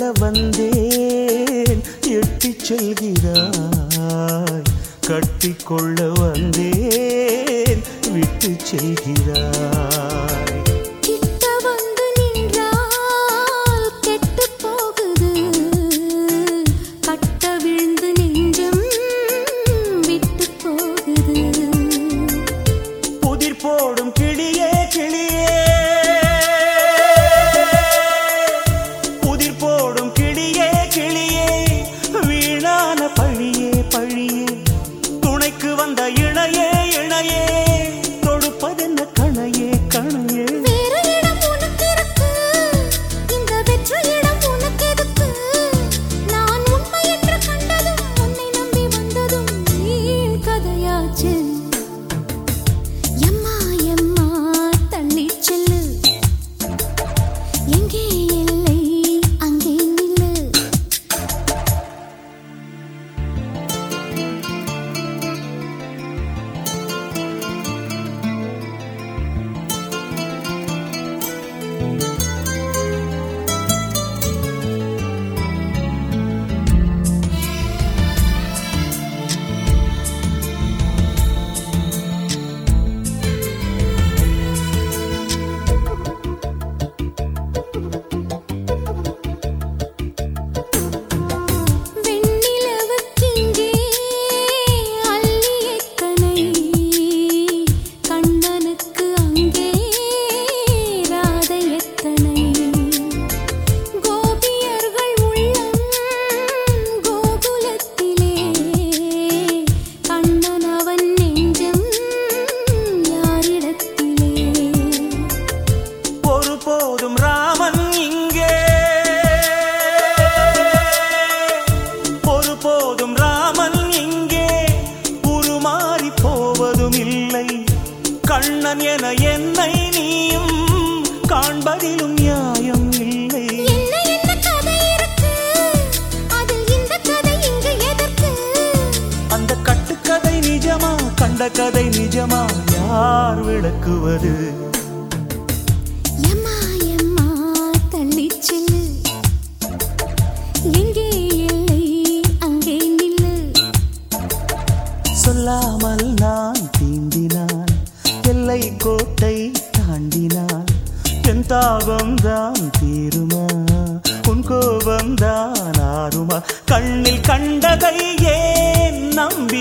வந்தேன் எட்டிச் செல்கிறாய் கட்டிக்கொள்ள வந்தேன் விட்டு செல்கிறாய் கிட்ட வந்து நின்றால் கெட்டுப் போகுது கட்ட விழுந்து நெஞ்சம் விட்டுப் போகுது புதிர் போடும் கிளியே கிளியே புதிர் போடும் கிளியே கிளியே வீணான பழியே பழியே துணைக்கு வந்த இணையே இணையே தொடுப்பதென்ன கணையே கணையே வேற இடம் உனக்கு இருக்கு இந்த வெற்று இடம் உனக்கு எதுக்கு நான் உண்மை என்று கண்டதும் உன்னை நம்பி வந்ததும் வீண் கதையாச்சு எம்மா எம்மா தள்ளிச் செல்லு எங்கே எல்லை அங்கே நில்லு வெண்ணிலவுக்கிங்கே அள்ளி எத்தனை கண்ணனுக்கு அங்கே ராதை எத்தனை கோபியர்கள் உள்ளம் கோகுலத்திலே கண்ணன் அவன் நெஞ்சம் யாரிடத்திலே ஒருபோதும் ராமன் இங்கே ஒருபோதும் ராமன் இங்கே உருமாறி போவதும் இல்லை கண்ணன் என என்னை நீயும் காண்பதிலும் நியாயம் இல்லை என்ன என்ன கதை இருக்கு அதில் இந்த கதை இங்கு எதற்கு அந்த கட்டுக்கதை நிஜமா கண்ட கதை நிஜமா யார் விளக்குவது எம்மா எம்மா தள்ளிச் செல்லு எங்கே எல்லை அங்கே நில்லு சொல்லாமல் நான் தீண்டினான் எல்லை கோட்டை தாண்டினான் என் தாபம் தான் தீருமா உன் கோபம் தான் ஆறுமா கண்ணில் கண்டதை ஏன் நம்பி